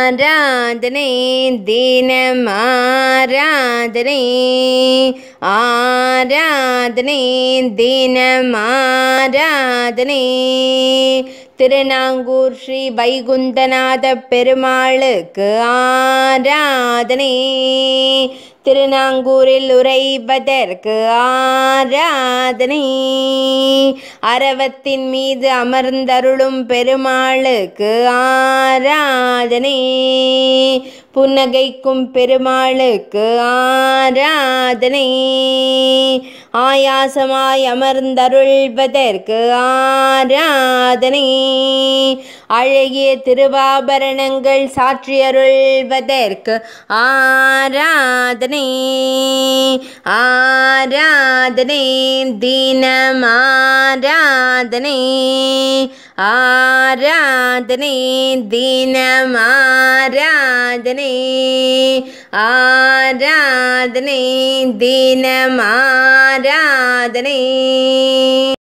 ஆராதனை தினம் ஆராதனை ஆராதனை தினம் ஆராதனை திருநாங்கூர் ஸ்ரீ வைகுந்தநாத பெருமாளுக்கு ஆராதனை திருநாங்கூரில் உரைவதற்கு ஆராதனை அரவத்தின் மீது அமர்ந்தருளும் பெருமாளுக்கு ஆராதனை புன்னகைக்கும் பெருமாளுக்கு ஆராதனை ஆயாசமாய் அமர்ந்தருள்வதற்கு ஆராதனை அழகிய திருவாபரணங்கள் சாற்றியருள்வதற்கு ஆராதனை ஆராதனை தினம் ஆராதனை ஆராதனை தினம் ஆராதனை ஆராதனை தினம் ஆராதனை